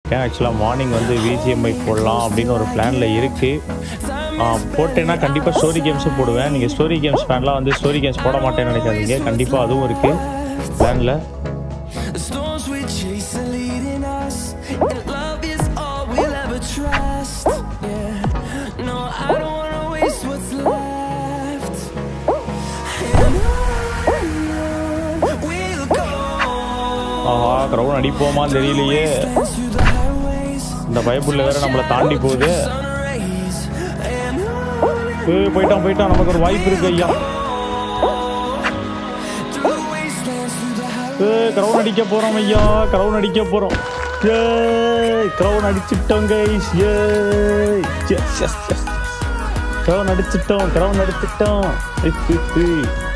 இருக்கேன் ஆக்சுவலாக மார்னிங் வந்து விஜிஎம்ஐ போடலாம் அப்படின்னு ஒரு பிளானில் இருக்குது போட்டேன்னா கண்டிப்பாக ஸ்டோரி கேம்ஸும் போடுவேன் நீங்கள் ஸ்டோரி கேம்ஸ் ஃபேன்லாம் வந்து ஸ்டோரி கேம்ஸ் போட மாட்டேன்னு நினைக்காதீங்க கண்டிப்பாக அதுவும் இருக்குது பிளானில் The storms we chase are leading us, and love is all we'll ever trust. Yeah, no, I don't wanna waste what's left. And on we'll go. ஆஹா கிரௌண்ட் அடிப்போமான்னு தெரியலையே Dance through the highways, இந்த பயப்புள்ள வேற நம்மளை தாண்டி போகுது sun rays, and on ஏய், போயிட்டான் போயிட்டான் நமக்கு ஒரு வாய்ப்பு இருக்கு ஐயா through the wastelands, through the highways. Ground அடிக்க போறோம் ஐயா கிரௌண்ட் அடிக்க போறோம் கிரௌண்ட் அடிச்சிட்டோம் கைஸ் ஏய் எஸ் எஸ் எஸ் கிரௌண்ட் அடிச்சிட்டோம் கிரௌண்ட் அடிச்சிட்டோம்